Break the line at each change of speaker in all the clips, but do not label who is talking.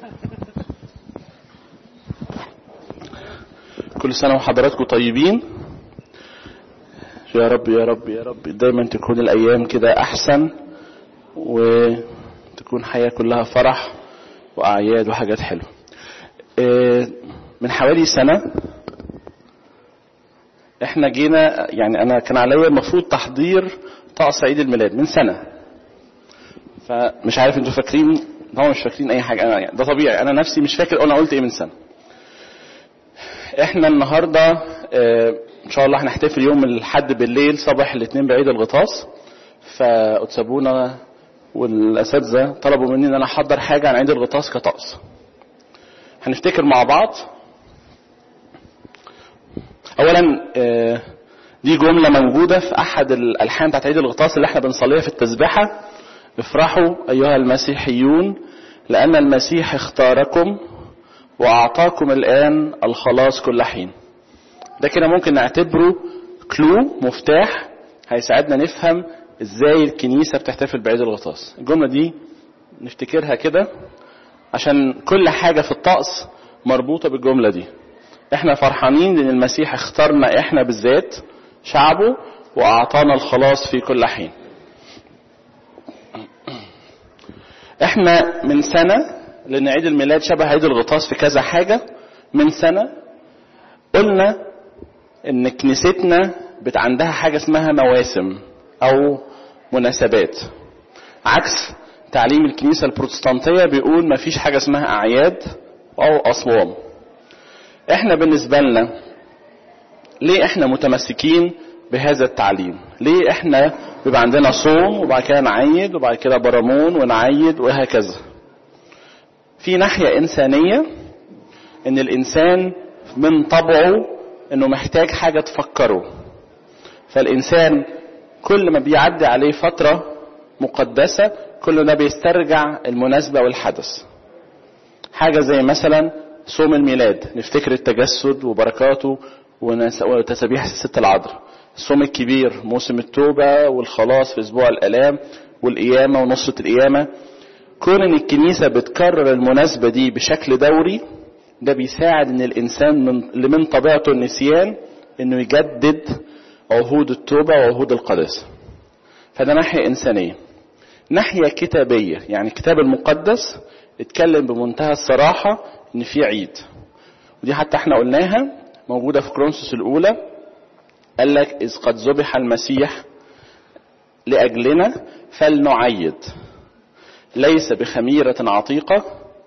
كل سنة وحضراتكم طيبين يا رب يا رب يا رب دايما تكون الأيام كده أحسن وتكون حياة كلها فرح وأعياد وحاجات حلوة إيه، من حوالي سنة احنا جينا يعني انا كان عليا المفروض تحضير طقس عيد الميلاد من سنة فمش عارف انتوا فاكرين طبعا مش فاكرين اي حاجة انا يعني ده طبيعي انا نفسي مش فاكر انا قلت ايه من سنة احنا النهاردة اه ان شاء الله هنحتفل يوم الحد بالليل صباح الاثنين بعيد الغطاس فاتسابونا والاساتذه طلبوا مني ان انا احضر حاجه عن عيد الغطاس كطقس هنفتكر مع بعض اولا اه دي جمله موجوده في احد الالحان بتاعت عيد الغطاس اللي احنا بنصليها في التسبيحه افرحوا ايها المسيحيون لان المسيح اختاركم واعطاكم الان الخلاص كل حين ده كده ممكن نعتبره كلو مفتاح هيساعدنا نفهم ازاي الكنيسة بتحتفل بعيد الغطاس الجملة دي نفتكرها كده عشان كل حاجة في الطقس مربوطة بالجملة دي احنا فرحانين لان المسيح اختارنا احنا بالذات شعبه واعطانا الخلاص في كل حين احنا من سنة لان عيد الميلاد شبه عيد الغطاس في كذا حاجة من سنة قلنا ان كنيستنا بت عندها حاجة اسمها مواسم او مناسبات عكس تعليم الكنيسة البروتستانتية بيقول ما فيش حاجة اسمها اعياد او اصوام احنا بالنسبة لنا ليه احنا متمسكين بهذا التعليم ليه احنا بيبقى عندنا صوم وبعد كده نعيد وبعد كده برامون ونعيد وهكذا في ناحية انسانية ان الانسان من طبعه انه محتاج حاجة تفكره فالانسان كل ما بيعدي عليه فترة مقدسة كل ده بيسترجع المناسبة والحدث حاجة زي مثلا صوم الميلاد نفتكر التجسد وبركاته وتسابيح الست العذراء الصوم الكبير موسم التوبة والخلاص في اسبوع الالام والقيامة ونصرة القيامة كون ان الكنيسة بتكرر المناسبة دي بشكل دوري ده بيساعد ان الانسان من اللي من طبيعته النسيان انه يجدد عهود التوبة وعهود القداسة فده ناحية انسانية ناحية كتابية يعني الكتاب المقدس اتكلم بمنتهى الصراحة ان في عيد ودي حتى احنا قلناها موجودة في كرونسوس الاولى قال لك اذ قد ذبح المسيح لاجلنا فلنعيد ليس بخميرة عتيقة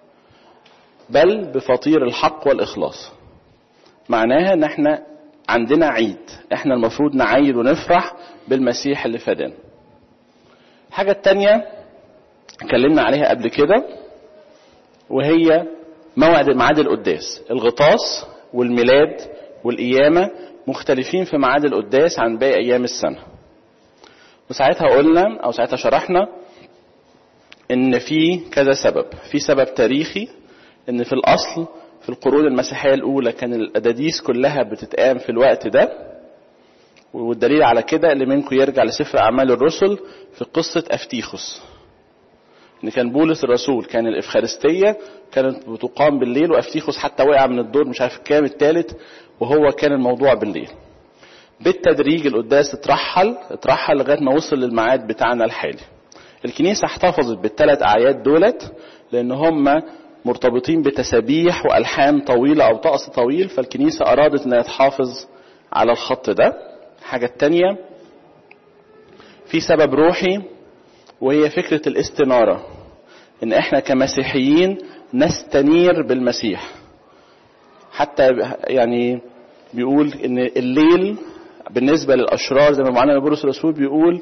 بل بفطير الحق والإخلاص معناها ان احنا عندنا عيد احنا المفروض نعيد ونفرح بالمسيح اللي فدانا الحاجة التانية اتكلمنا عليها قبل كده وهي موعد ميعاد القداس الغطاس والميلاد والقيامة مختلفين في ميعاد القداس عن باقي أيام السنة وساعتها قلنا أو ساعتها شرحنا إن في كذا سبب في سبب تاريخي ان في الاصل في القرون المسيحية الاولى كان الاداديس كلها بتتقام في الوقت ده والدليل على كده اللي منكم يرجع لسفر اعمال الرسل في قصة افتيخوس ان كان بولس الرسول كان الافخارستية كانت بتقام بالليل وافتيخوس حتى وقع من الدور مش عارف الكام الثالث وهو كان الموضوع بالليل بالتدريج القداس اترحل اترحل لغاية ما وصل للميعاد بتاعنا الحالي الكنيسة احتفظت بالثلاث اعياد دولت لان هم مرتبطين بتسابيح والحان طويله او طقس طويل فالكنيسه ارادت انها تحافظ على الخط ده الحاجه الثانيه في سبب روحي وهي فكره الاستناره ان احنا كمسيحيين نستنير بالمسيح حتى يعني بيقول ان الليل بالنسبه للاشرار زي ما معانا بولس الرسول بيقول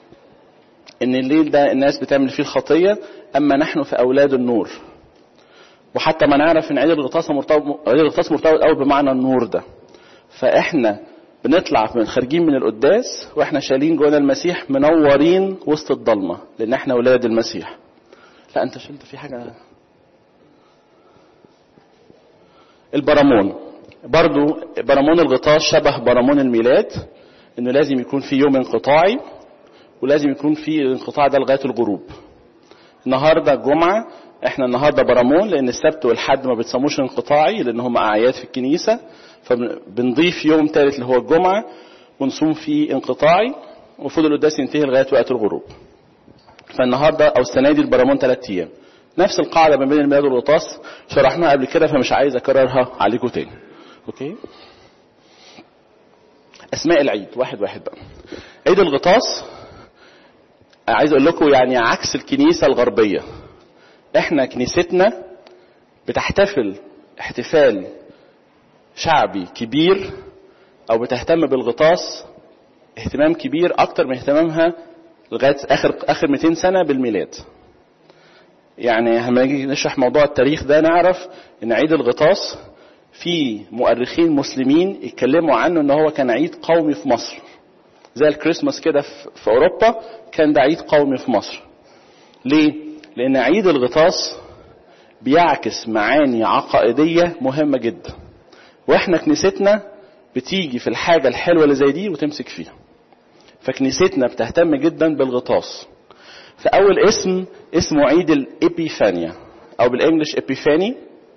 ان الليل ده الناس بتعمل فيه الخطيه اما نحن في اولاد النور وحتى ما نعرف ان عيد الغطاس مرتبط عيد الغطاس مرتبط قوي بمعنى النور ده فاحنا بنطلع من خارجين من القداس واحنا شايلين جوانا المسيح منورين وسط الضلمه لان احنا ولاد المسيح لا انت شلت في حاجه البرامون برضو برامون الغطاس شبه برامون الميلاد انه لازم يكون في يوم انقطاعي ولازم يكون في الانقطاع ده لغايه الغروب النهارده جمعه احنا النهارده برامون لان السبت والحد ما بتصوموش انقطاعي لان هم اعياد في الكنيسه فبنضيف يوم ثالث اللي هو الجمعه ونصوم فيه انقطاعي ومفروض القداس ينتهي لغايه وقت الغروب. فالنهارده او السنه دي البرامون ثلاث ايام. نفس القاعده ما بين الميلاد والغطاس شرحناها قبل كده فمش عايز اكررها عليكم تاني. اوكي؟ اسماء العيد واحد واحد بقى. عيد الغطاس عايز اقول لكم يعني عكس الكنيسه الغربيه. احنا كنيستنا بتحتفل احتفال شعبي كبير او بتهتم بالغطاس اهتمام كبير اكتر من اهتمامها لغايه اخر اخر 200 سنه بالميلاد. يعني لما نيجي نشرح موضوع التاريخ ده نعرف ان عيد الغطاس في مؤرخين مسلمين اتكلموا عنه ان هو كان عيد قومي في مصر. زي الكريسماس كده في اوروبا كان ده عيد قومي في مصر. ليه؟ لان عيد الغطاس بيعكس معاني عقائديه مهمه جدا. واحنا كنيستنا بتيجي في الحاجه الحلوه اللي زي دي وتمسك فيها. فكنيستنا بتهتم جدا بالغطاس. فأول اسم اسمه عيد الإبيفانيا أو بالإنجلش إبيفاني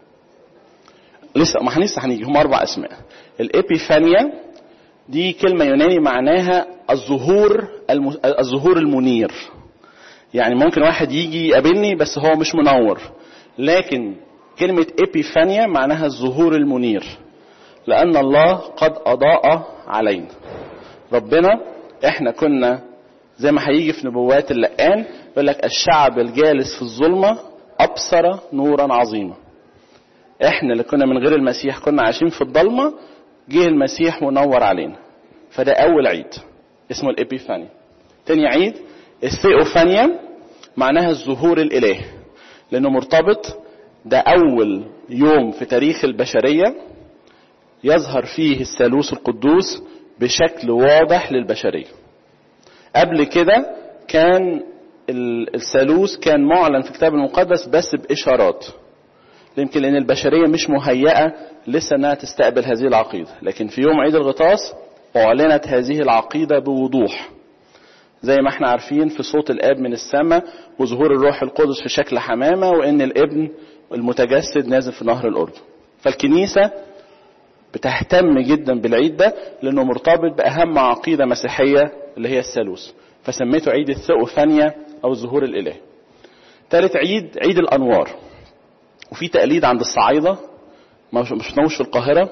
لسه ما لسه هنيجي هم أربع أسماء الإبيفانيا دي كلمة يوناني معناها الظهور الم... الظهور المنير يعني ممكن واحد يجي يقابلني بس هو مش منور لكن كلمة إبيفانيا معناها الظهور المنير لأن الله قد أضاء علينا ربنا احنا كنا زي ما هيجي في نبوات اللقان يقول لك الشعب الجالس في الظلمة أبصر نورا عظيما احنا اللي كنا من غير المسيح كنا عايشين في الضلمة جه المسيح ونور علينا فده أول عيد اسمه الإبيفانيا تاني عيد الثيوفانيا معناها الظهور الإلهي لأنه مرتبط ده أول يوم في تاريخ البشرية يظهر فيه الثالوث القدوس بشكل واضح للبشريه قبل كده كان الثالوث كان معلن في الكتاب المقدس بس بإشارات يمكن لأن البشرية مش مهيئة لسه أنها تستقبل هذه العقيدة لكن في يوم عيد الغطاس أعلنت هذه العقيدة بوضوح زي ما احنا عارفين في صوت الآب من السماء وظهور الروح القدس في شكل حمامة وإن الابن المتجسد نازل في نهر الأردن فالكنيسة بتهتم جدا بالعيد ده لأنه مرتبط بأهم عقيدة مسيحية اللي هي الثالوث فسميته عيد الثؤفانيا او الظهور الالهي ثالث عيد عيد الانوار وفي تقليد عند الصعايده ما شفناهوش في القاهره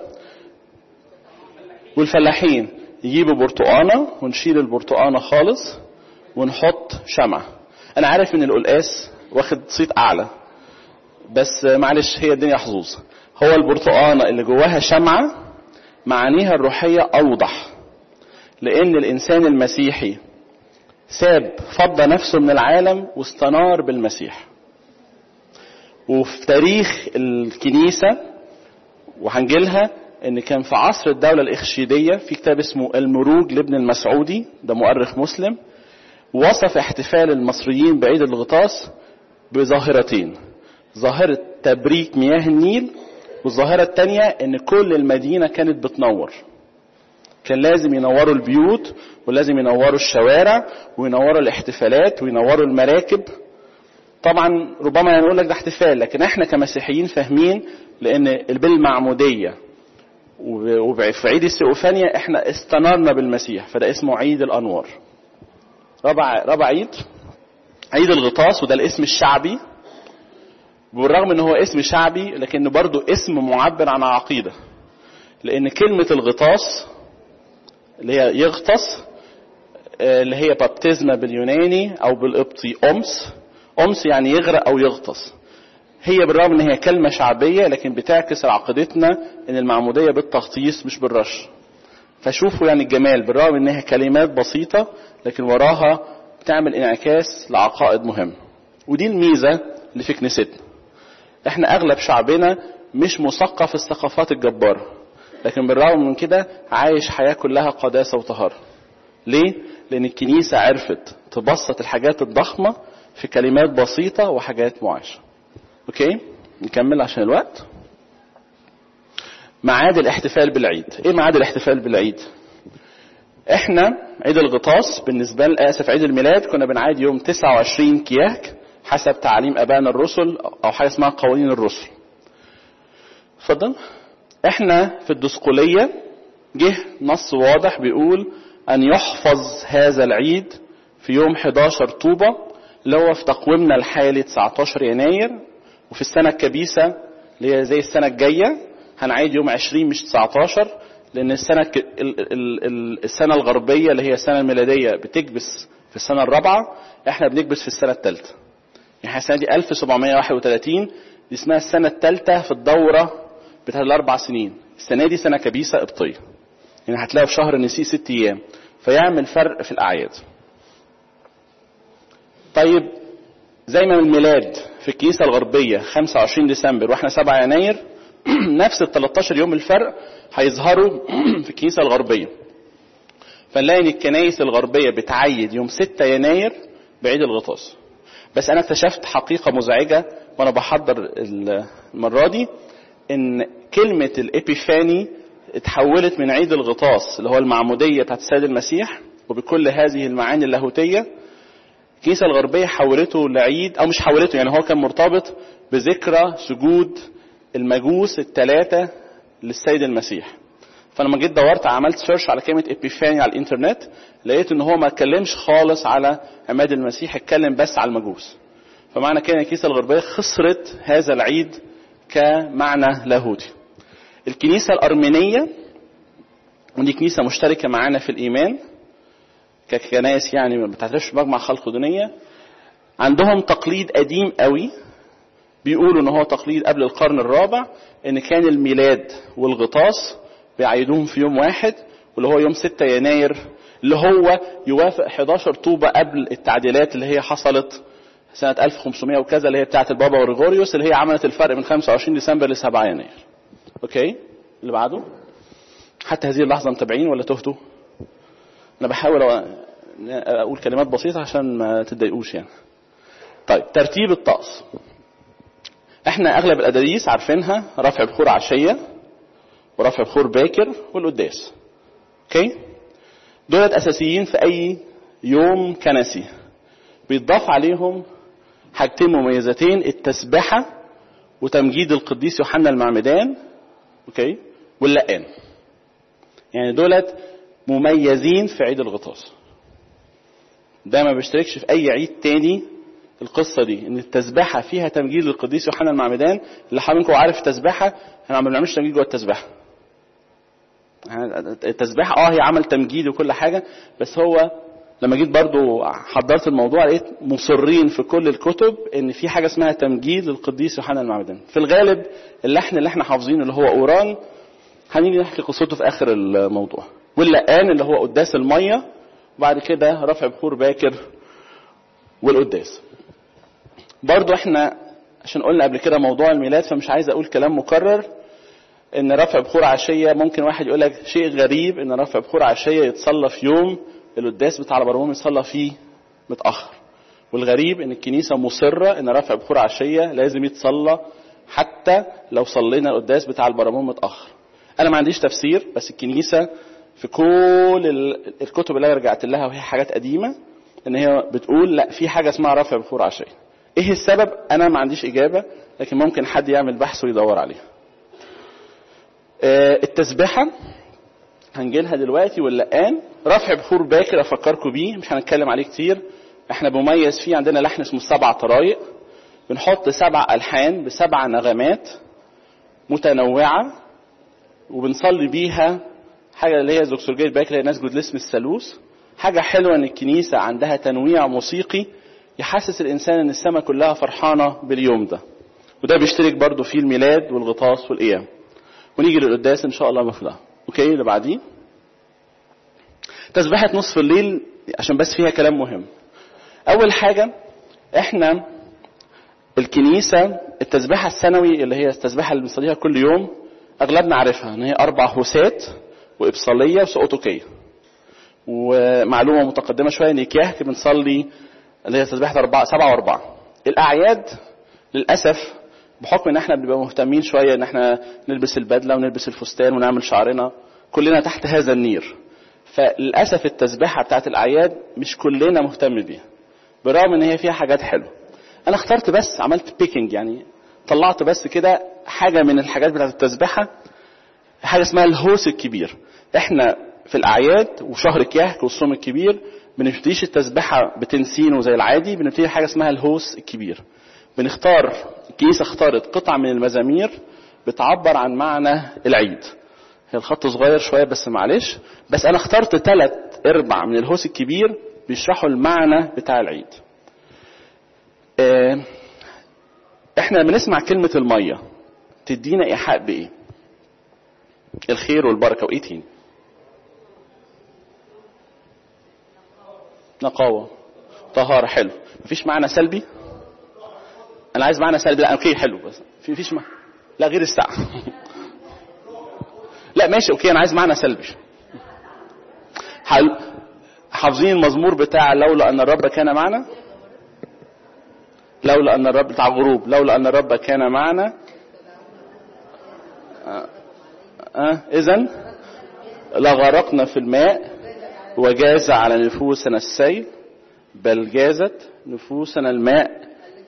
والفلاحين يجيبوا برتقانه ونشيل البرتقانه خالص ونحط شمعة انا عارف ان القلقاس واخد صيت اعلى بس معلش هي الدنيا حظوظ هو البرتقانه اللي جواها شمعة معانيها الروحيه اوضح لأن الإنسان المسيحي ساب فض نفسه من العالم واستنار بالمسيح وفي تاريخ الكنيسة وهنجيلها ان كان في عصر الدولة الإخشيدية في كتاب اسمه المروج لابن المسعودي ده مؤرخ مسلم وصف احتفال المصريين بعيد الغطاس بظاهرتين ظاهرة تبريك مياه النيل والظاهرة الثانية ان كل المدينة كانت بتنور كان لازم ينوروا البيوت ولازم ينوروا الشوارع وينوروا الاحتفالات وينوروا المراكب طبعا ربما نقول لك ده احتفال لكن احنا كمسيحيين فاهمين لان بالمعموديه وفي عيد السيوفانيا احنا استنرنا بالمسيح فده اسمه عيد الانوار رابع رابع عيد عيد الغطاس وده الاسم الشعبي بالرغم ان هو اسم شعبي لكنه برضه اسم معبر عن عقيده لان كلمه الغطاس اللي هي يغطس اللي هي بابتزما باليوناني او بالقبطي امس امس يعني يغرق او يغطس هي بالرغم ان هي كلمه شعبيه لكن بتعكس عقيدتنا ان المعموديه بالتغطيس مش بالرش فشوفوا يعني الجمال بالرغم انها كلمات بسيطه لكن وراها بتعمل انعكاس لعقائد مهمه ودي الميزه اللي في كنيستنا احنا اغلب شعبنا مش مثقف الثقافات الجباره لكن بالرغم من كده عايش حياة كلها قداسة وطهارة ليه؟ لأن الكنيسة عرفت تبسط الحاجات الضخمة في كلمات بسيطة وحاجات معاشة أوكي؟ نكمل عشان الوقت ميعاد الاحتفال بالعيد ايه ميعاد الاحتفال بالعيد احنا عيد الغطاس بالنسبة لآسف عيد الميلاد كنا بنعيد يوم 29 كياك حسب تعليم ابائنا الرسل او حاجه اسمها قوانين الرسل اتفضل احنا في الدسقليه جه نص واضح بيقول ان يحفظ هذا العيد في يوم 11 طوبه اللي هو في تقويمنا الحالي 19 يناير وفي السنه الكبيسه اللي هي زي السنه الجايه هنعيد يوم 20 مش 19 لان السنه ك... ال... ال... ال... السنه الغربيه اللي هي السنه الميلاديه بتكبس في السنه الرابعه احنا بنكبس في السنه الثالثه يعني السنه دي 1731 دي اسمها السنه الثالثه في الدوره بتاعت الاربع سنين السنه دي سنه كبيسه قبطيه يعني هتلاقوا في شهر نسي ست ايام فيعمل فرق في الاعياد طيب زي ما الميلاد في الكنيسه الغربيه 25 ديسمبر واحنا 7 يناير نفس ال 13 يوم الفرق هيظهروا في الكنيسه الغربيه فنلاقي ان الكنائس الغربيه بتعيد يوم 6 يناير بعيد الغطاس بس انا اكتشفت حقيقه مزعجه وانا بحضر المره دي ان كلمه الابيفاني اتحولت من عيد الغطاس اللي هو المعموديه بتاعت السيد المسيح وبكل هذه المعاني اللاهوتيه الكنيسه الغربيه حولته لعيد او مش حولته يعني هو كان مرتبط بذكرى سجود المجوس الثلاثه للسيد المسيح فلما جيت دورت عملت سيرش على كلمه ابيفاني على الانترنت لقيت ان هو ما اتكلمش خالص على عماد المسيح اتكلم بس على المجوس فمعنى كده الكنيسه الغربيه خسرت هذا العيد كمعنى لاهوتي الكنيسه الارمينيه ودي كنيسه مشتركه معانا في الايمان ككنائس يعني ما بتعترفش بمجمع خلق دنيا عندهم تقليد قديم قوي بيقولوا ان هو تقليد قبل القرن الرابع ان كان الميلاد والغطاس بيعيدوهم في يوم واحد واللي هو يوم 6 يناير اللي هو يوافق 11 طوبة قبل التعديلات اللي هي حصلت سنة 1500 وكذا اللي هي بتاعة البابا غريغوريوس اللي هي عملت الفرق من 25 ديسمبر ل 7 يناير. اوكي؟ اللي بعده حتى هذه اللحظة متابعين ولا تهتوا؟ أنا بحاول أقول كلمات بسيطة عشان ما تتضايقوش يعني. طيب ترتيب الطقس. احنا اغلب الاداديس عارفينها رفع بخور عشيه ورفع بخور باكر والقداس اوكي دولت اساسيين في اي يوم كنسي بيتضاف عليهم حاجتين مميزتين التسبحه وتمجيد القديس يوحنا المعمدان اوكي واللقان يعني دولت مميزين في عيد الغطاس ده ما بيشتركش في اي عيد تاني القصة دي ان التسبحة فيها تمجيد للقديس يوحنا المعمدان اللي حضرتك عارف التسبحة احنا ما بنعملش تمجيد جوه التسبحة التسبيحة اه هي عمل تمجيد وكل حاجة بس هو لما جيت برضو حضرت الموضوع لقيت مصرين في كل الكتب ان في حاجة اسمها تمجيد للقديس يوحنا المعمدان في الغالب اللحن اللي احنا حافظينه اللي هو اوران هنيجي نحكي قصته في اخر الموضوع واللقان اللي هو قداس المية وبعد كده رفع بخور باكر والقداس برضو احنا عشان قلنا قبل كده موضوع الميلاد فمش عايز اقول كلام مكرر ان رفع بخور عشيه ممكن واحد يقول لك شيء غريب ان رفع بخور عشيه يتصلى في يوم القداس بتاع البرموم يتصلى فيه متاخر والغريب ان الكنيسه مصره ان رفع بخور عشيه لازم يتصلى حتى لو صلينا القداس بتاع البرموم متاخر انا ما عنديش تفسير بس الكنيسه في كل الكتب اللي انا رجعت لها وهي حاجات قديمه ان هي بتقول لا في حاجه اسمها رفع بخور عشيه ايه السبب انا ما عنديش اجابه لكن ممكن حد يعمل بحث ويدور عليها التسبحة هنجيلها دلوقتي واللقان رفع بخور باكر افكركم بيه مش هنتكلم عليه كتير احنا بمميز فيه عندنا لحن اسمه سبع طرايق بنحط سبع الحان بسبع نغمات متنوعة وبنصلي بيها حاجة اللي هي زوكسورجية باكر هي نسجد لاسم الثالوث حاجة حلوة ان الكنيسة عندها تنويع موسيقي يحسس الانسان ان السماء كلها فرحانة باليوم ده وده بيشترك برضو فيه الميلاد والغطاس والقيام ونيجي للقداس ان شاء الله مفلاه اوكي اللي بعديه تسبيحة نصف الليل عشان بس فيها كلام مهم اول حاجة احنا الكنيسة التسبيحة السنوي اللي هي التسبيحة اللي بنصليها كل يوم اغلبنا عارفها ان هي اربع هوسات وابصالية وسقوطوكية ومعلومة متقدمة شوية ان كيهك بنصلي اللي هي تسبيحة أربعة سبعة وأربعة الأعياد للأسف بحكم ان احنا بنبقى مهتمين شويه ان احنا نلبس البدله ونلبس الفستان ونعمل شعرنا كلنا تحت هذا النير فللاسف التسبيحه بتاعت الاعياد مش كلنا مهتم بيها برغم ان هي فيها حاجات حلوه انا اخترت بس عملت بيكنج يعني طلعت بس كده حاجه من الحاجات بتاعت التسبيحه حاجه اسمها الهوس الكبير احنا في الاعياد وشهر كياك والصوم الكبير بنبتديش التسبيحه بتنسينه زي العادي بنبتدي حاجه اسمها الهوس الكبير بنختار الكنيسه اختارت قطع من المزامير بتعبر عن معنى العيد هي الخط صغير شويه بس معلش بس انا اخترت ثلاث ارباع من الهوس الكبير بيشرحوا المعنى بتاع العيد اه احنا بنسمع كلمه الميه تدينا ايحاء بايه الخير والبركه وايه تاني نقاوة طهارة حلو مفيش معنى سلبي انا عايز معنى سلبي لا اوكي حلو بس في فيش معنى لا غير الساعة لا ماشي اوكي انا عايز معنى سلبي حلو حافظين المزمور بتاع لولا ان الرب كان معنا لولا ان الرب بتاع غروب لولا ان الرب كان معنا آه. آه. اذا لغرقنا في الماء وجاز على نفوسنا السيل بل جازت نفوسنا الماء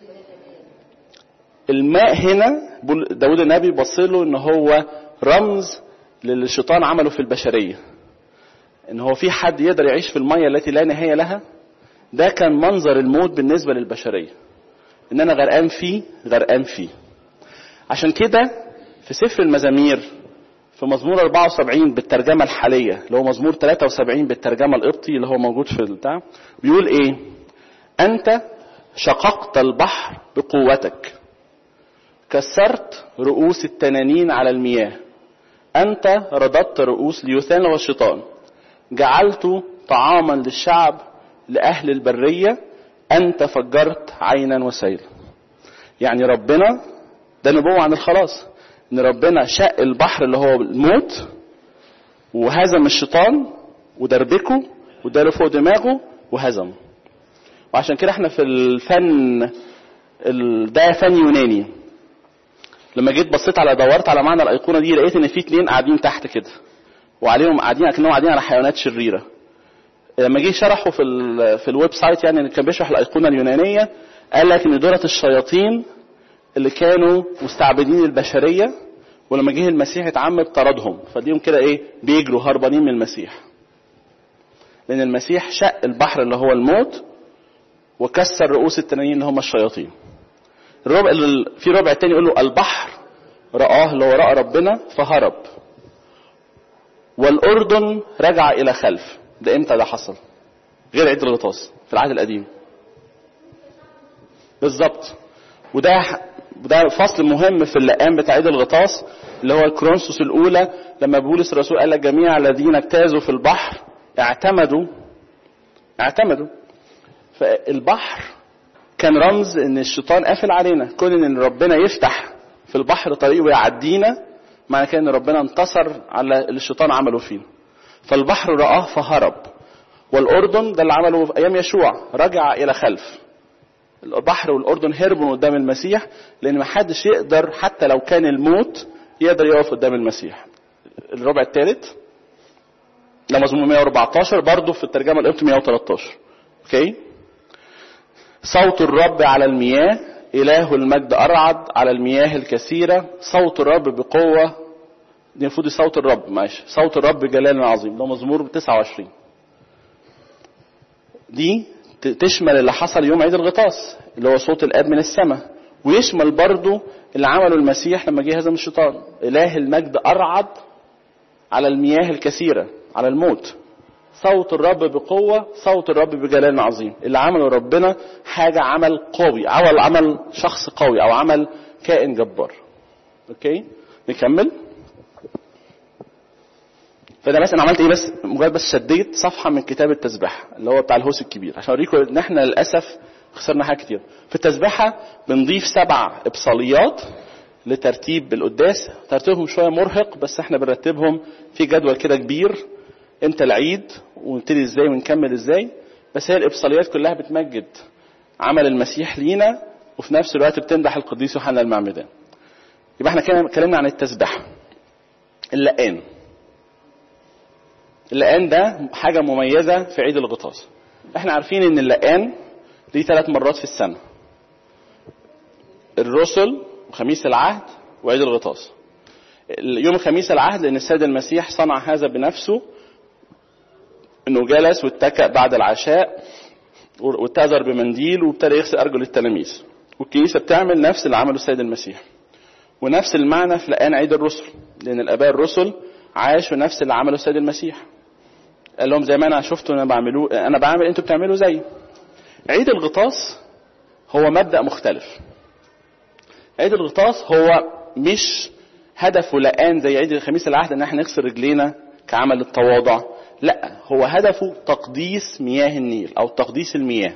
الماء هنا داود النبي بص له ان هو رمز للي الشيطان عمله في البشريه ان هو في حد يقدر يعيش في الميه التي لا نهايه لها ده كان منظر الموت بالنسبه للبشريه ان انا غرقان فيه غرقان فيه عشان كده في سفر المزامير في مزمور 74 بالترجمة الحالية اللي هو مزمور 73 بالترجمة القبطي اللي هو موجود في البتاع بيقول ايه أنت شققت البحر بقوتك كسرت رؤوس التنانين على المياه أنت رددت رؤوس ليوثان والشيطان جعلت طعاما للشعب لأهل البرية أنت فجرت عينا وسيل يعني ربنا ده نبوة عن الخلاص ان ربنا شق البحر اللي هو الموت وهزم الشيطان ودربكه وداره فوق دماغه وهزمه وعشان كده احنا في الفن ده فن يوناني لما جيت بصيت على دورت على معنى الايقونه دي لقيت ان في اتنين قاعدين تحت كده وعليهم قاعدين كانهم قاعدين على حيوانات شريره لما جه شرحوا في ال في الويب سايت يعني كان بيشرح الايقونه اليونانيه قال لك ان دولت الشياطين اللي كانوا مستعبدين البشرية ولما جه المسيح اتعمد طردهم فديهم كده ايه بيجروا هربانين من المسيح لان المسيح شق البحر اللي هو الموت وكسر رؤوس التنانين اللي هم الشياطين الربع في ربع تاني يقول له البحر رآه اللي هو رأى ربنا فهرب والأردن رجع إلى خلف ده إمتى ده حصل غير عيد الغطاس في العهد القديم بالظبط وده وده فصل مهم في اللقام بتاع عيد الغطاس اللي هو الكرونسوس الاولى لما بولس الرسول قال لك جميع الذين اجتازوا في البحر اعتمدوا اعتمدوا فالبحر كان رمز ان الشيطان قافل علينا كون ان ربنا يفتح في البحر طريق ويعدينا معنى كده ان ربنا انتصر على اللي الشيطان عمله فينا فالبحر رآه فهرب والاردن ده اللي عمله في ايام يشوع رجع الى خلف البحر والاردن هربوا قدام المسيح لان ما حدش يقدر حتى لو كان الموت يقدر يقف قدام المسيح الربع الثالث ده مزمور 114 برضه في الترجمه القبط 113 اوكي صوت الرب على المياه اله المجد ارعد على المياه الكثيره صوت الرب بقوه دي المفروض صوت الرب ماشي صوت الرب جلال عظيم ده مزمور 29 دي تشمل اللي حصل يوم عيد الغطاس اللي هو صوت الاب من السماء ويشمل برضه اللي عمله المسيح لما جه هزم الشيطان اله المجد ارعد على المياه الكثيره على الموت صوت الرب بقوة صوت الرب بجلال عظيم اللي عمله ربنا حاجة عمل قوي عمل عمل شخص قوي أو عمل كائن جبار أوكي نكمل فده بس انا عملت ايه بس مجرد بس شديت صفحه من كتاب التسبيحه اللي هو بتاع الهوس الكبير عشان اوريكم ان احنا للاسف خسرنا حاجات كتير في التسبيحه بنضيف سبع ابصاليات لترتيب القداس ترتيبهم شويه مرهق بس احنا بنرتبهم في جدول كده كبير امتى العيد ونبتدي ازاي ونكمل ازاي بس هي الابصاليات كلها بتمجد عمل المسيح لينا وفي نفس الوقت بتمدح القديس يوحنا المعمدان يبقى احنا كده اتكلمنا عن التسبيحه اللقان اللقان ده حاجه مميزه في عيد الغطاس احنا عارفين ان اللقان ليه ثلاث مرات في السنه الرسل وخميس العهد وعيد الغطاس يوم خميس العهد لأن السيد المسيح صنع هذا بنفسه انه جلس واتكأ بعد العشاء واتأذر بمنديل وابتدى يغسل ارجل التلاميذ والكنيسه بتعمل نفس اللي عمله السيد المسيح ونفس المعنى في الان عيد الرسل لان الاباء الرسل عاشوا نفس اللي عمله السيد المسيح قال لهم زي ما انا شفتوا انا بعملوه انا بعمل انتوا بتعملوا زي عيد الغطاس هو مبدا مختلف عيد الغطاس هو مش هدفه لقان زي عيد الخميس العهد ان احنا نغسل رجلينا كعمل التواضع لا هو هدفه تقديس مياه النيل او تقديس المياه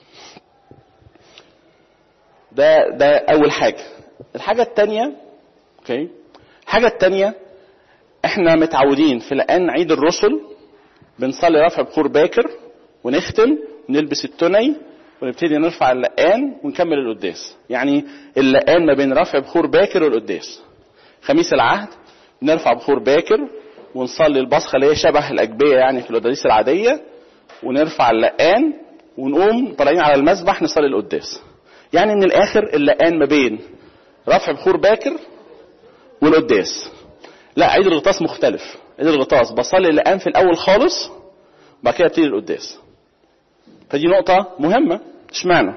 ده ده اول حاجه الحاجه الثانيه اوكي الحاجه الثانيه احنا متعودين في لقان عيد الرسل بنصلي رفع بخور باكر ونختم ونلبس التني ونبتدي نرفع اللقان ونكمل القداس يعني اللقان ما بين رفع بخور باكر والقداس خميس العهد نرفع بخور باكر ونصلي البصخه اللي هي شبه الاجبيه يعني في القداسيس العاديه ونرفع اللقان ونقوم طالعين على المسبح نصلي القداس يعني من الاخر اللقان ما بين رفع بخور باكر والقداس لا عيد الغطاس مختلف عيد الغطاس بصلي اللقان في الاول خالص بعد كده ابتدي القداس فدي نقطه مهمه اشمعنى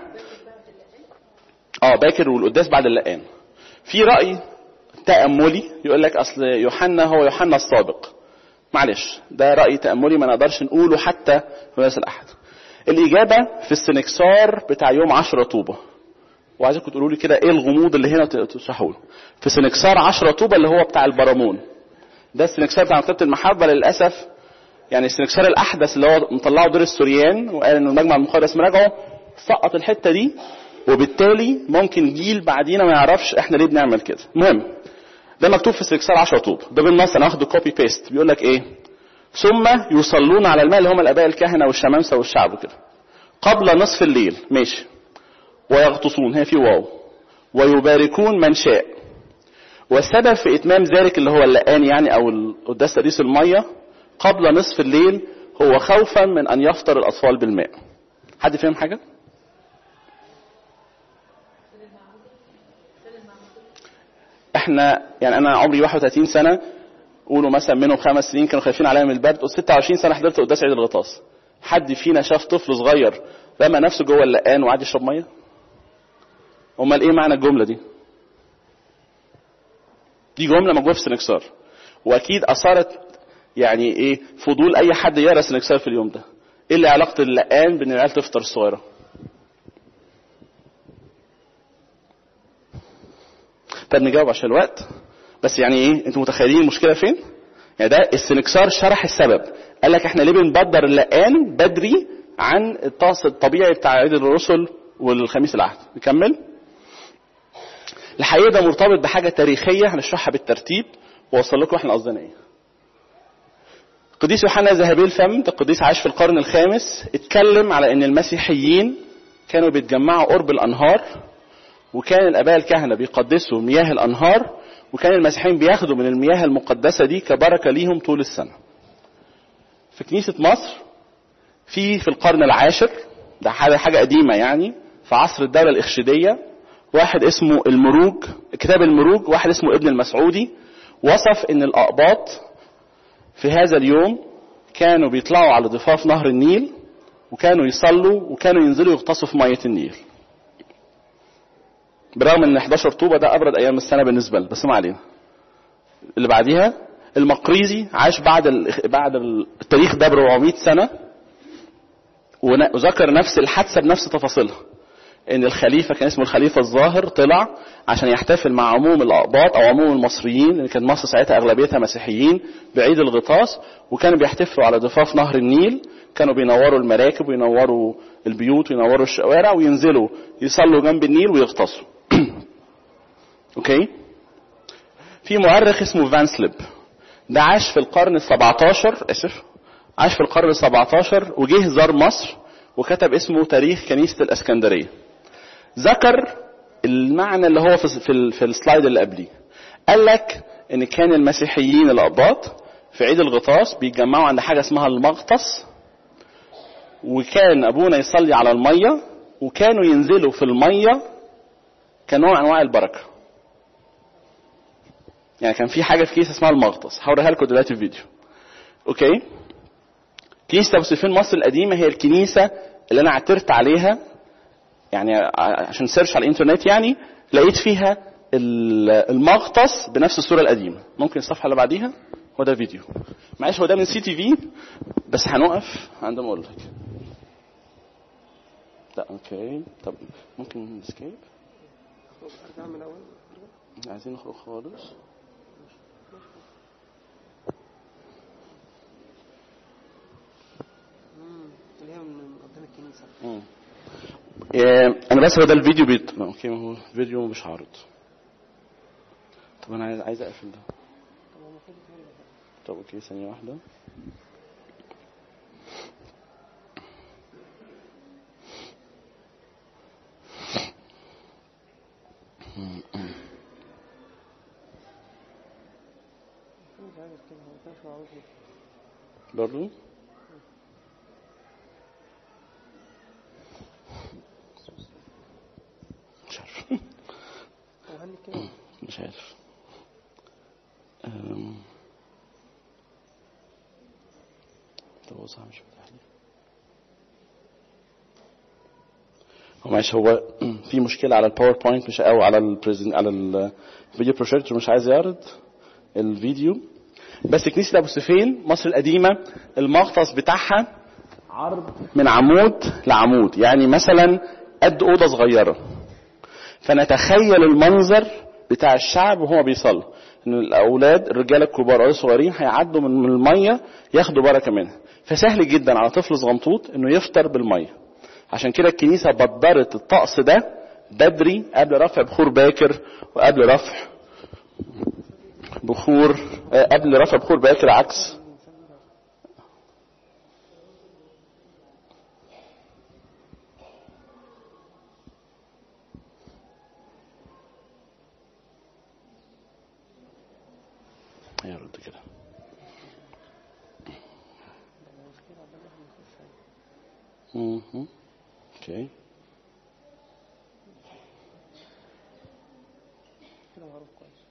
اه باكر والقداس بعد اللقان في راي تأملي يقول لك أصل يوحنا هو يوحنا السابق معلش ده رأي تأملي ما نقدرش نقوله حتى في مدرسة الأحد الإجابة في السنكسار بتاع يوم 10 طوبة وعايزكم تقولوا لي كده ايه الغموض اللي هنا تشرحوا له في سنكسار 10 طوبة اللي هو بتاع البرامون ده السنكسار بتاع مكتبة المحبة للأسف يعني السنكسار الأحدث اللي هو مطلعه دور السوريان وقال إن المجمع المقدس مراجعه سقط الحتة دي وبالتالي ممكن جيل بعدينا ما يعرفش احنا ليه بنعمل كده المهم ده مكتوب في سنكسار 10 طوب ده بالنص انا واخده كوبي بيست بيقول لك ايه ثم يصلون على الماء اللي هم الاباء الكهنه والشمامسه والشعب وكده قبل نصف الليل ماشي ويغطسون هي في واو ويباركون من شاء والسبب في اتمام ذلك اللي هو اللقان يعني او القداس تقديس الميه قبل نصف الليل هو خوفا من ان يفطر الاطفال بالماء حد فاهم حاجه احنا يعني انا عمري 31 سنه قولوا مثلا منهم خمس سنين كانوا خايفين عليا من البرد و26 سنه حضرت قداس عيد الغطاس حد فينا شاف طفل صغير رمى نفسه جوه اللقان وقعد يشرب ميه امال ايه معنى الجمله دي دي جمله موجوده في سنكسار واكيد اثارت يعني ايه فضول اي حد يقرا سنكسار في اليوم ده ايه اللي علاقه اللقان بان العيال تفطر الصغيره طب نجاوب عشان الوقت بس يعني ايه انتوا متخيلين المشكله فين يعني ده السنكسار شرح السبب قال لك احنا ليه بنبدر اللقان بدري عن الطقس الطبيعي بتاع عيد الرسل والخميس العهد نكمل الحقيقه ده مرتبط بحاجه تاريخيه هنشرحها بالترتيب واوصل لكم احنا قصدنا ايه القديس يوحنا ذهبي الفم ده القديس عاش في القرن الخامس اتكلم على ان المسيحيين كانوا بيتجمعوا قرب الانهار وكان الاباء الكهنه بيقدسوا مياه الانهار وكان المسيحيين بياخدوا من المياه المقدسه دي كبركه ليهم طول السنه. في كنيسه مصر في في القرن العاشر ده حاجه حاجه قديمه يعني في عصر الدوله الاخشيديه واحد اسمه المروج كتاب المروج واحد اسمه ابن المسعودي وصف ان الاقباط في هذا اليوم كانوا بيطلعوا على ضفاف نهر النيل وكانوا يصلوا وكانوا ينزلوا يغطسوا في ميه النيل. برغم ان 11 طوبه ده ابرد ايام السنه بالنسبه لنا بس ما علينا اللي بعديها المقريزي عاش بعد ال... بعد التاريخ ده ب 400 سنه وذكر نفس الحادثه بنفس تفاصيلها ان الخليفه كان اسمه الخليفه الظاهر طلع عشان يحتفل مع عموم الاقباط او عموم المصريين لان كانت مصر ساعتها اغلبيتها مسيحيين بعيد الغطاس وكانوا بيحتفلوا على ضفاف نهر النيل كانوا بينوروا المراكب وينوروا البيوت وينوروا الشوارع وينزلوا يصلوا جنب النيل ويغطسوا اوكي في مؤرخ اسمه فانسليب ده عاش في القرن ال 17 اسف عاش في القرن ال 17 وجه زار مصر وكتب اسمه تاريخ كنيسة الاسكندرية ذكر المعنى اللي هو في في, في السلايد اللي قبليه قال لك ان كان المسيحيين الاباط في عيد الغطاس بيتجمعوا عند حاجه اسمها المغطس وكان ابونا يصلي على الميه وكانوا ينزلوا في الميه كنوع من انواع البركه يعني كان في حاجه في كيس اسمها المغطس هوريها لكم دلوقتي في فيديو اوكي كنيسه ابو سفين مصر القديمه هي الكنيسه اللي انا عثرت عليها يعني ع- عشان سيرش على الانترنت يعني لقيت فيها ال- المغطس بنفس الصوره القديمه ممكن الصفحه اللي بعديها هو ده فيديو معلش هو ده من سي تي في بس هنقف عند ما اقول لك لا اوكي طب ممكن اسكيب
ارجع من الاول
عايزين نخرج خالص
مم. اللي هي من قدام الكنيسه
مم. إيه، انا بس هو ده الفيديو بيت اوكي ما هو الفيديو مش عارض طب انا عايز عايز اقفل ده
طب هو المفروض يتعمل كده.
طب اوكي ثانيه واحده
المفروض يتعمل كده هو ما كانش معروف ليه.
برضو مش عارف
هو هني كده
مش عارف أم. طب هو صعب مش فاتح لي هو معلش هو في مشكلة على الباوربوينت مش او على البريزن على الفيديو بروجيكتور مش عايز يعرض الفيديو بس كنيسة ابو سفين مصر القديمة المغطس بتاعها عرض من عمود لعمود يعني مثلا قد اوضه صغيره فنتخيل المنظر بتاع الشعب وهو بيصلي ان الاولاد الرجاله الكبار او الصغيرين هيعدوا من من الميه ياخدوا بركه منها فسهل جدا على طفل صغنطوط انه يفطر بالميه عشان كده الكنيسه بدرت الطقس ده بدري قبل رفع بخور باكر وقبل رفع بخور آه، قبل رفع بخور باكر عكس هيرد كده مهم. اوكي
كده معروف كويس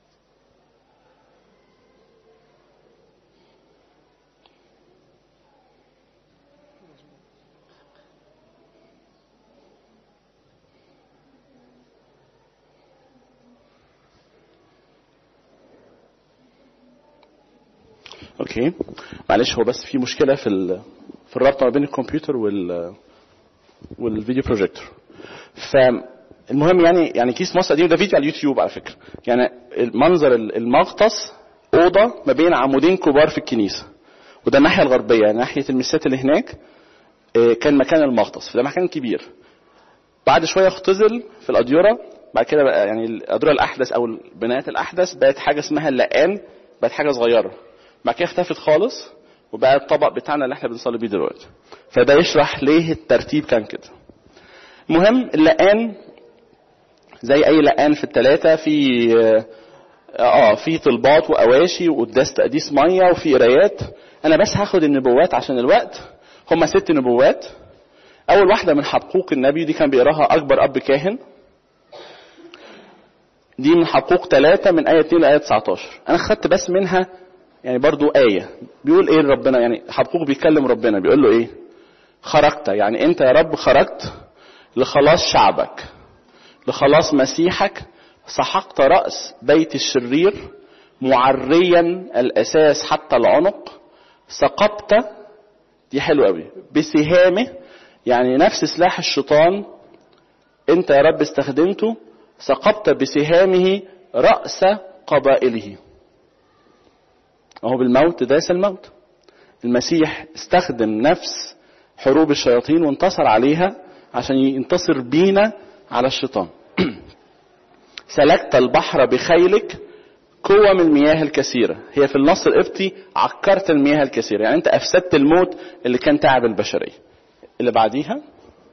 اوكي معلش هو بس في مشكله في ال... في الربط ما بين الكمبيوتر وال والفيديو بروجيكتور فالمهم يعني يعني كيس مصر قديم ده فيديو على اليوتيوب على فكره يعني المنظر ال- المغطس اوضه ما بين عمودين كبار في الكنيسه وده الناحيه الغربيه يعني ناحيه المسات اللي هناك آه، كان مكان المغطس فده مكان كبير بعد شويه اختزل في الاديره بعد كده بقى يعني الاديره الاحدث او البنايات الاحدث بقت حاجه اسمها اللقان بقت حاجه صغيره بعد كده اختفت خالص وبقى الطبق بتاعنا اللي احنا بنصلي بيه دلوقتي فده يشرح ليه الترتيب كان كده المهم اللقان زي اي لقان في الثلاثه في اه في طلبات واواشي وقداس تقديس ميه وفي قرايات انا بس هاخد النبوات عشان الوقت هما ست نبوات اول واحده من حقوق النبي دي كان بيقراها اكبر اب كاهن دي من حقوق ثلاثة من آية 2 لآية 19 أنا خدت بس منها يعني برضو آية بيقول إيه ربنا يعني حقوق بيكلم ربنا بيقول له إيه خرجت يعني أنت يا رب خرجت لخلاص شعبك لخلاص مسيحك سحقت رأس بيت الشرير معريا الأساس حتى العنق سقطت دي حلوة قوي بسهامه يعني نفس سلاح الشيطان انت يا رب استخدمته سقطت بسهامه رأس قبائله وهو بالموت داس الموت المسيح استخدم نفس حروب الشياطين وانتصر عليها عشان ينتصر بينا على الشيطان سلكت البحر بخيلك قوة من المياه الكثيرة هي في النص القبطي عكرت المياه الكثيرة يعني انت افسدت الموت اللي كان تعب البشرية اللي بعديها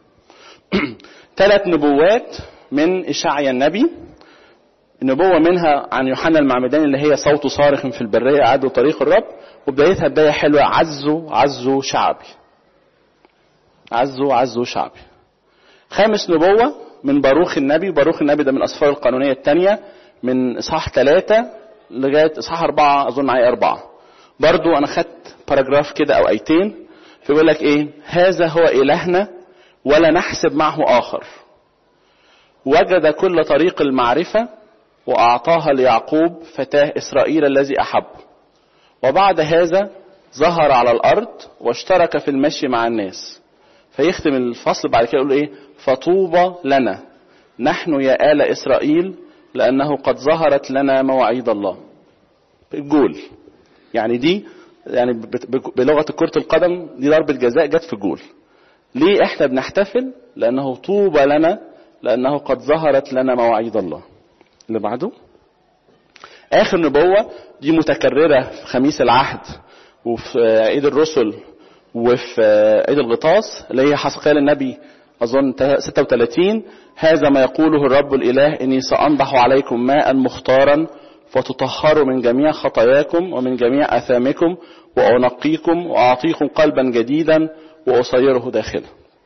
ثلاث نبوات من إشعيا النبي نبوة منها عن يوحنا المعمدان اللي هي صوت صارخ في البرية أعدوا طريق الرب وبدايتها بداية حلوة عزوا عزوا شعبي عزوا عزوا شعبي خامس نبوة من باروخ النبي باروخ النبي ده من الأسفار القانونية الثانية من إصحاح ثلاثة لغاية إصحاح أربعة أظن معايا أربعة برضو أنا خدت باراجراف كده أو أيتين فيقول لك إيه هذا هو إلهنا ولا نحسب معه آخر وجد كل طريق المعرفة وأعطاها ليعقوب فتاه إسرائيل الذي أحبه وبعد هذا ظهر على الأرض واشترك في المشي مع الناس فيختم الفصل بعد كده يقول إيه فطوبى لنا نحن يا آل إسرائيل لأنه قد ظهرت لنا مواعيد الله الجول يعني دي يعني بلغة كرة القدم دي ضربة جزاء جت في جول ليه احنا بنحتفل لأنه طوبى لنا لأنه قد ظهرت لنا مواعيد الله اللي بعده آخر نبوة دي متكررة في خميس العهد وفي عيد الرسل وفي عيد الغطاس اللي هي حسقيال النبي أظن 36 هذا ما يقوله الرب الإله إني سأنضح عليكم ماء مختارا فتطهروا من جميع خطاياكم ومن جميع أثامكم وأنقيكم وأعطيكم قلبا جديدا وأصيره داخلا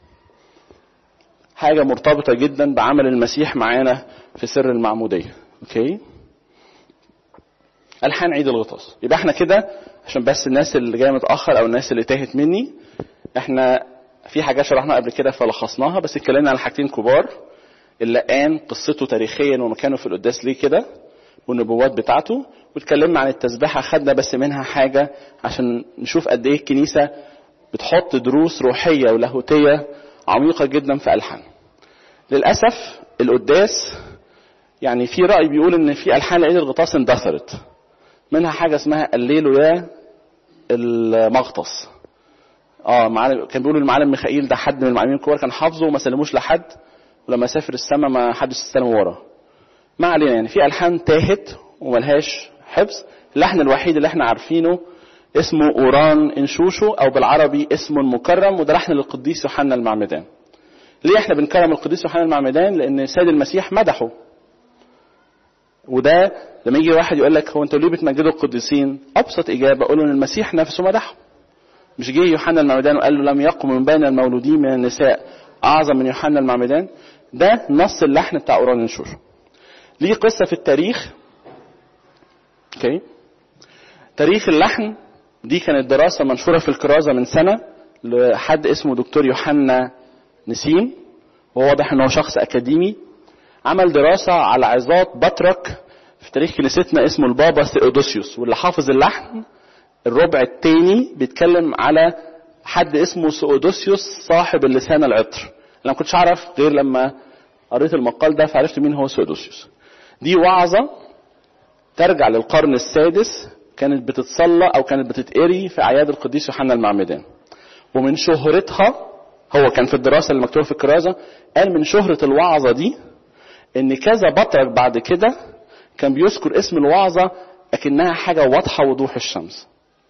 حاجة مرتبطة جدا بعمل المسيح معانا في سر المعمودية أوكي ألحان عيد الغطاس يبقى احنا كده عشان بس الناس اللي جايه متأخر أو الناس اللي تاهت مني احنا في حاجات شرحناها قبل كده فلخصناها بس اتكلمنا عن حاجتين كبار اللقان قصته تاريخيا ومكانه في القداس ليه كده والنبوات بتاعته واتكلمنا عن التسبيحة خدنا بس منها حاجة عشان نشوف قد ايه الكنيسة بتحط دروس روحية ولاهوتية عميقة جدا في ألحان للأسف القداس يعني في رأي بيقول ان في ألحان عيد الغطاس اندثرت منها حاجة اسمها الليلويا المغطس اه معلم كان بيقولوا المعلم ميخائيل ده حد من المعلمين الكبار كان حافظه وما سلموش لحد ولما سافر السماء ما حدش استلمه وراه ما علينا يعني في الحان تاهت وملهاش حفظ اللحن الوحيد اللي احنا عارفينه اسمه اوران انشوشو او بالعربي اسم مكرم وده لحن للقديس يوحنا المعمدان ليه احنا بنكرم القديس يوحنا المعمدان لان السيد المسيح مدحه وده لما يجي واحد يقول لك هو انتوا ليه بتمجدوا القديسين ابسط اجابه اقول له ان المسيح نفسه مدحه مش جه يوحنا المعمدان وقال له لم يقم من بين المولودين من النساء اعظم من يوحنا المعمدان ده نص اللحن بتاع اوران انشوشو ليه قصة في التاريخ اوكي تاريخ اللحن دي كانت دراسة منشورة في الكرازة من سنة لحد اسمه دكتور يوحنا نسيم وهو واضح ان هو شخص اكاديمي عمل دراسة على عظات بطرك في تاريخ كنيستنا اسمه البابا ثيودوسيوس واللي حافظ اللحن الربع الثاني بيتكلم على حد اسمه سؤدوسيوس صاحب اللسان العطر انا ما كنتش اعرف غير لما قريت المقال ده فعرفت مين هو سؤدوسيوس دي وعظة ترجع للقرن السادس كانت بتتصلى او كانت بتتقري في اعياد القديس يوحنا المعمدان ومن شهرتها هو كان في الدراسة اللي مكتوبة في الكرازة قال من شهرة الوعظة دي ان كذا بطرك بعد كده كان بيذكر اسم الوعظة لكنها حاجة واضحة وضوح الشمس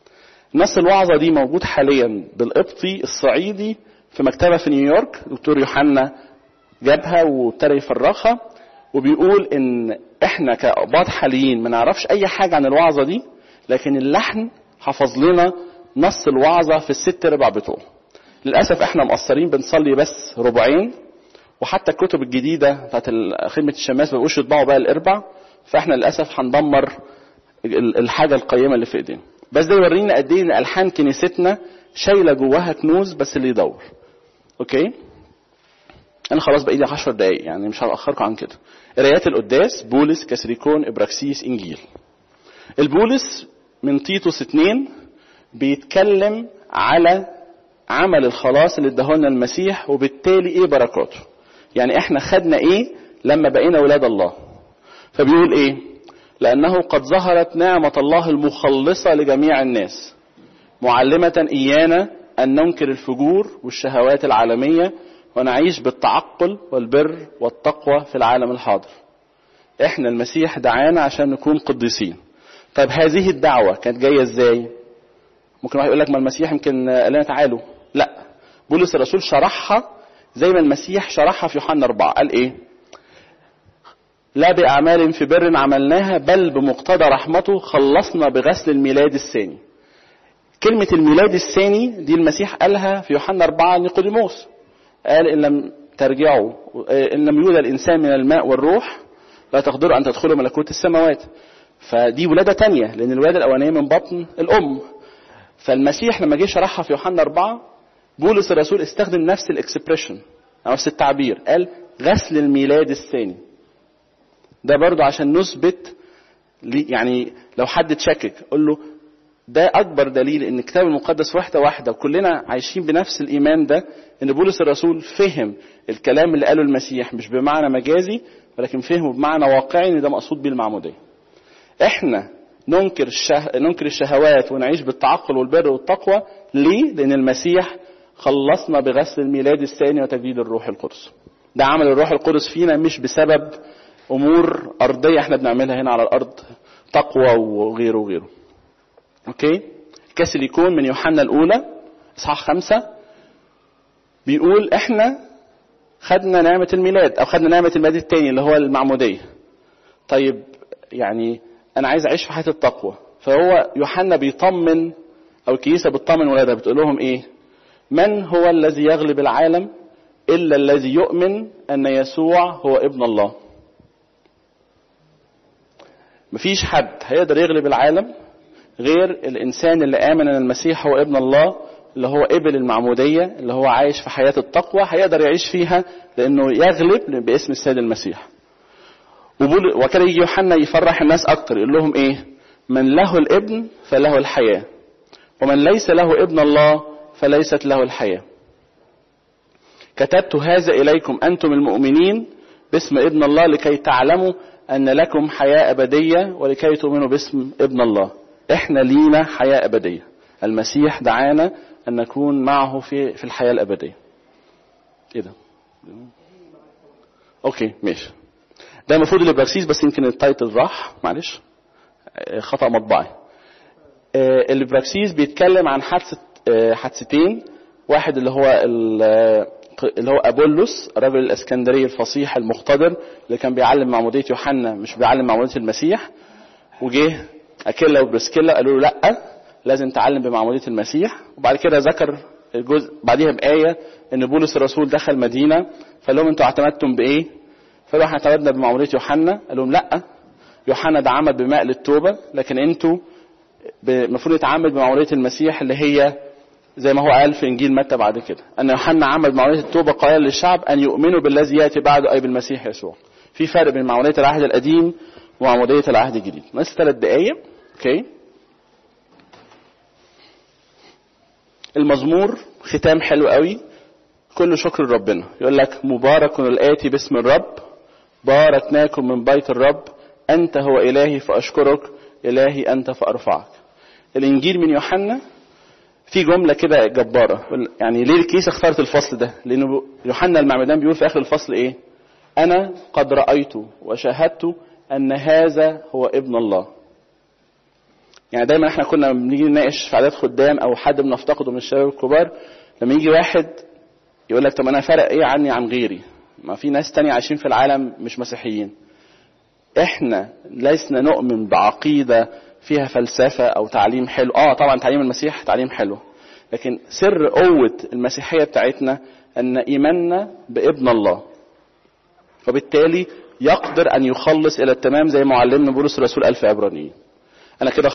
نص الوعظة دي موجود حاليا بالقبطي الصعيدي في مكتبة في نيويورك دكتور يوحنا جابها وابتدى يفرغها وبيقول ان احنا كأقباط حاليين ما نعرفش اي حاجة عن الوعظة دي لكن اللحن حفظ لنا نص الوعظة في الست ربع بتوعه للأسف احنا مقصرين بنصلي بس ربعين وحتى الكتب الجديدة بتاعت خدمة الشماس ما بقوش يطبعوا بقى الاربع فاحنا للأسف هندمر الحاجة القيمة اللي في ايدينا بس ده يورينا قد ايه ان الحان كنيستنا شايله جواها كنوز بس اللي يدور اوكي انا خلاص بقى لي 10 دقايق يعني مش هاخركم عن كده قرايات القداس بولس كاسريكون ابراكسيس انجيل البولس من تيتوس 2 بيتكلم على عمل الخلاص اللي اداهولنا المسيح وبالتالي ايه بركاته يعني احنا خدنا ايه لما بقينا ولاد الله فبيقول ايه لانه قد ظهرت نعمه الله المخلصه لجميع الناس معلمه ايانا ان ننكر الفجور والشهوات العالميه ونعيش بالتعقل والبر والتقوى في العالم الحاضر احنا المسيح دعانا عشان نكون قديسين طيب هذه الدعوة كانت جاية ازاي ممكن واحد يقول لك ما المسيح يمكن قال لنا تعالوا لا بولس الرسول شرحها زي ما المسيح شرحها في يوحنا أربعة قال ايه لا بأعمال في بر عملناها بل بمقتضى رحمته خلصنا بغسل الميلاد الثاني كلمة الميلاد الثاني دي المسيح قالها في يوحنا أربعة نيقوديموس قال إن لم ترجعوا ان لم يولد الانسان من الماء والروح لا تقدروا ان تدخلوا ملكوت السماوات فدي ولاده تانية لان الولاده الاولانيه من بطن الام فالمسيح لما جه شرحها في يوحنا أربعة بولس الرسول استخدم نفس الاكسبريشن او نفس التعبير قال غسل الميلاد الثاني ده برضو عشان نثبت يعني لو حد تشكك قول له ده اكبر دليل ان الكتاب المقدس واحده واحده وكلنا عايشين بنفس الايمان ده ان بولس الرسول فهم الكلام اللي قاله المسيح مش بمعنى مجازي ولكن فهمه بمعنى واقعي ان ده مقصود بيه المعموديه. احنا ننكر الشه... ننكر الشهوات ونعيش بالتعقل والبر والتقوى ليه؟ لان المسيح خلصنا بغسل الميلاد الثاني وتجديد الروح القدس. ده عمل الروح القدس فينا مش بسبب امور ارضيه احنا بنعملها هنا على الارض تقوى وغيره وغيره. اوكي كاس اليكون من يوحنا الاولى اصحاح خمسة بيقول احنا خدنا نعمة الميلاد او خدنا نعمة الميلاد التاني اللي هو المعمودية طيب يعني انا عايز اعيش في حياة التقوى فهو يوحنا بيطمن او الكنيسة بتطمن ولادها بتقول لهم ايه من هو الذي يغلب العالم الا الذي يؤمن ان يسوع هو ابن الله مفيش حد هيقدر يغلب العالم غير الانسان اللي امن ان المسيح هو ابن الله اللي هو قبل المعموديه اللي هو عايش في حياه التقوى هيقدر يعيش فيها لانه يغلب باسم السيد المسيح وكان يجي يوحنا يفرح الناس اكتر يقول لهم ايه من له الابن فله الحياه ومن ليس له ابن الله فليست له الحياه كتبت هذا اليكم انتم المؤمنين باسم ابن الله لكي تعلموا ان لكم حياه ابديه ولكي تؤمنوا باسم ابن الله احنا لينا حياة أبدية المسيح دعانا أن نكون معه في في الحياة الأبدية ايه ده اوكي ماشي ده المفروض الابراكسيس بس يمكن التايتل راح معلش خطأ مطبعي الابراكسيس بيتكلم عن حادثة حادثتين واحد اللي هو اللي هو ابولس رجل الاسكندريه الفصيح المقتدر اللي كان بيعلم معموديه يوحنا مش بيعلم معموديه المسيح وجه اكيلا وبرسكيلا قالوا له لا لازم تعلم بمعموديه المسيح وبعد كده ذكر الجزء بعديها بايه ان بولس الرسول دخل مدينه فقال لهم انتوا اعتمدتم بايه؟ فقالوا احنا اعتمدنا بمعموديه يوحنا قال لهم لا يوحنا ده عمل بماء للتوبه لكن انتوا المفروض يتعامل بمعموديه المسيح اللي هي زي ما هو قال في انجيل متى بعد كده ان يوحنا عمل بمعموديه التوبه قائلا للشعب ان يؤمنوا بالذي ياتي بعده اي بالمسيح يسوع في فرق بين معموديه العهد القديم ومعموديه العهد الجديد بس ثلاث دقائق اوكي المزمور ختام حلو قوي كل شكر ربنا يقول لك مبارك الآتي باسم الرب باركناكم من بيت الرب أنت هو إلهي فأشكرك إلهي أنت فأرفعك الإنجيل من يوحنا في جملة كده جبارة يعني ليه الكنيسة اختارت الفصل ده لأنه يوحنا المعمدان بيقول في آخر الفصل إيه أنا قد رأيت وشاهدت أن هذا هو ابن الله يعني دايما احنا كنا بنيجي نناقش في عادات خدام او حد بنفتقده من الشباب الكبار لما يجي واحد يقول لك طب انا فرق ايه عني عن غيري ما في ناس تانية عايشين في العالم مش مسيحيين احنا لسنا نؤمن بعقيدة فيها فلسفة او تعليم حلو اه طبعا تعليم المسيح تعليم حلو لكن سر قوة المسيحية بتاعتنا ان ايماننا بابن الله وبالتالي يقدر ان يخلص الى التمام زي ما علمنا بولس الرسول الف عبرانيين انا كده